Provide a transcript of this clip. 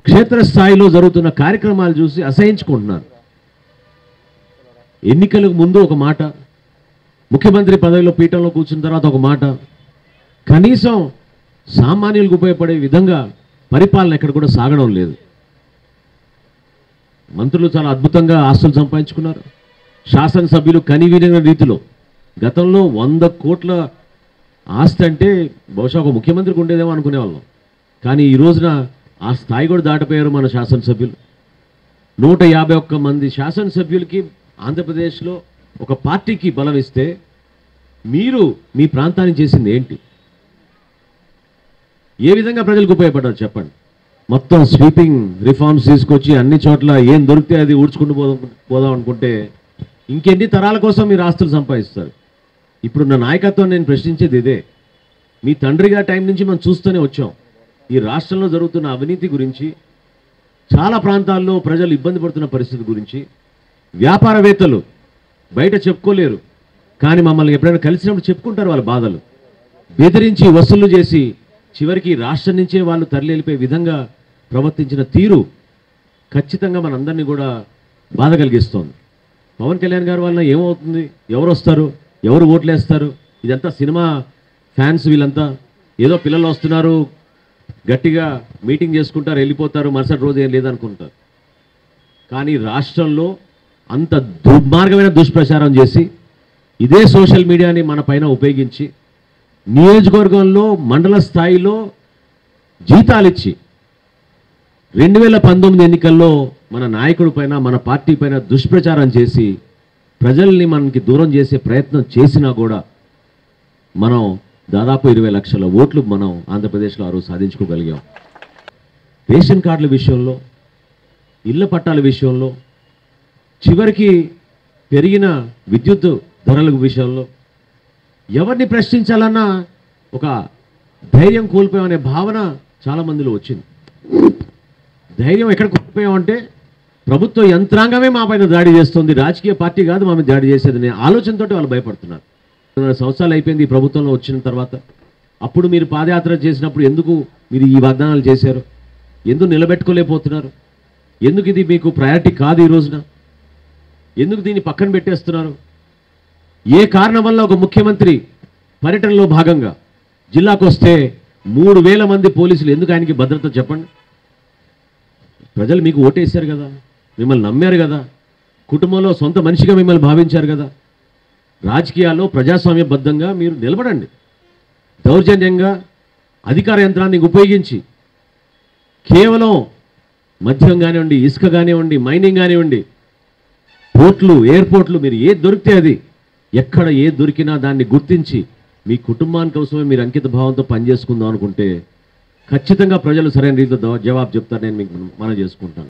క్షేత్రస్థాయిలో జరుగుతున్న కార్యక్రమాలు చూసి అసహించుకుంటున్నారు ఎన్నికలకు ముందు ఒక మాట ముఖ్యమంత్రి పదవిలో పీఠంలో కూర్చున్న తర్వాత ఒక మాట కనీసం సామాన్యులకు ఉపయోగపడే విధంగా పరిపాలన ఎక్కడ కూడా సాగడం లేదు మంత్రులు చాలా అద్భుతంగా ఆస్తులు సంపాదించుకున్నారు శాసనసభ్యులు కనివిన రీతిలో గతంలో వంద కోట్ల ఆస్తి అంటే బహుశా ఒక ముఖ్యమంత్రికి ఉండేదేమో అనుకునేవాళ్ళం కానీ ఈ రోజున ఆ స్థాయి కూడా దాటిపోయారు మన శాసనసభ్యులు నూట యాభై ఒక్క మంది శాసనసభ్యులకి ఆంధ్రప్రదేశ్లో ఒక పార్టీకి బలం ఇస్తే మీరు మీ ప్రాంతానికి చేసింది ఏంటి ఏ విధంగా ప్రజలకు ఉపయోగపడ్డారు చెప్పండి మొత్తం స్వీపింగ్ రిఫార్మ్స్ తీసుకొచ్చి అన్ని చోట్ల ఏం దొరికితే అది ఊడ్చుకుంటూ పోదాం పోదాం అనుకుంటే ఇంకెన్ని తరాల కోసం మీరు ఆస్తులు సంపాదిస్తారు ఇప్పుడున్న నాయకత్వం నేను ప్రశ్నించేది ఇదే మీ తండ్రి గారి టైం నుంచి మనం చూస్తూనే వచ్చాం ఈ రాష్ట్రంలో జరుగుతున్న అవినీతి గురించి చాలా ప్రాంతాల్లో ప్రజలు ఇబ్బంది పడుతున్న పరిస్థితి గురించి వ్యాపారవేత్తలు బయట చెప్పుకోలేరు కానీ మమ్మల్ని ఎప్పుడైనా కలిసినప్పుడు చెప్పుకుంటారు వాళ్ళ బాధలు బెదిరించి వసూలు చేసి చివరికి రాష్ట్రం నుంచే వాళ్ళు తరలి వెళ్ళిపోయే విధంగా ప్రవర్తించిన తీరు ఖచ్చితంగా మనందరినీ కూడా బాధ కలిగిస్తోంది పవన్ కళ్యాణ్ గారి వల్ల ఏమవుతుంది ఎవరు వస్తారు ఎవరు ఓట్లేస్తారు ఇదంతా సినిమా ఫ్యాన్స్ వీళ్ళంతా ఏదో పిల్లలు వస్తున్నారు గట్టిగా మీటింగ్ చేసుకుంటారు వెళ్ళిపోతారు మరుసటి రోజు ఏం లేదనుకుంటారు కానీ రాష్ట్రంలో అంత దుర్మార్గమైన దుష్ప్రచారం చేసి ఇదే సోషల్ మీడియాని మన పైన ఉపయోగించి నియోజకవర్గంలో మండల స్థాయిలో జీతాలిచ్చి రెండు వేల పంతొమ్మిది ఎన్నికల్లో మన నాయకుడి పైన మన పార్టీ పైన దుష్ప్రచారం చేసి ప్రజల్ని మనకి దూరం చేసే ప్రయత్నం చేసినా కూడా మనం దాదాపు ఇరవై లక్షల ఓట్లు మనం ఆంధ్రప్రదేశ్లో ఆ రోజు సాధించుకోగలిగాం రేషన్ కార్డుల విషయంలో ఇళ్ల పట్టాల విషయంలో చివరికి పెరిగిన విద్యుత్ ధరల విషయంలో ఎవరిని ప్రశ్నించాలన్నా ఒక ధైర్యం కోల్పోయామనే భావన చాలా మందిలో వచ్చింది ధైర్యం ఎక్కడ కోల్పోయామంటే ప్రభుత్వ యంత్రాంగమే మా పైన దాడి చేస్తుంది రాజకీయ పార్టీ కాదు మా మీద దాడి చేసేది అనే ఆలోచనతో వాళ్ళు భయపడుతున్నారు రెండున్నర సంవత్సరాలు అయిపోయింది ఈ ప్రభుత్వంలో వచ్చిన తర్వాత అప్పుడు మీరు పాదయాత్ర చేసినప్పుడు ఎందుకు మీరు ఈ వాగ్దానాలు చేశారు ఎందుకు నిలబెట్టుకోలేకపోతున్నారు ఎందుకు ఇది మీకు ప్రయారిటీ కాదు ఈ రోజున ఎందుకు దీన్ని పక్కన పెట్టేస్తున్నారు ఏ కారణం వల్ల ఒక ముఖ్యమంత్రి పర్యటనలో భాగంగా జిల్లాకు వస్తే మూడు వేల మంది పోలీసులు ఎందుకు ఆయనకి భద్రత చెప్పండి ప్రజలు మీకు ఓటేశారు కదా మిమ్మల్ని నమ్మారు కదా కుటుంబంలో సొంత మనిషిగా మిమ్మల్ని భావించారు కదా రాజకీయాల్లో ప్రజాస్వామ్యబద్ధంగా మీరు నిలబడండి దౌర్జన్యంగా అధికార యంత్రాన్ని ఉపయోగించి కేవలం మద్యం కానివ్వండి ఇసుక కానివ్వండి మైనింగ్ కానివ్వండి పోర్ట్లు ఎయిర్పోర్ట్లు మీరు ఏది దొరికితే అది ఎక్కడ ఏది దొరికినా దాన్ని గుర్తించి మీ కుటుంబాని కోసమే మీరు అంకిత భావంతో పనిచేసుకుందాం అనుకుంటే ఖచ్చితంగా ప్రజలు సరైన రీతిలో జవాబు చెప్తారు నేను మీకు మనం చేసుకుంటాను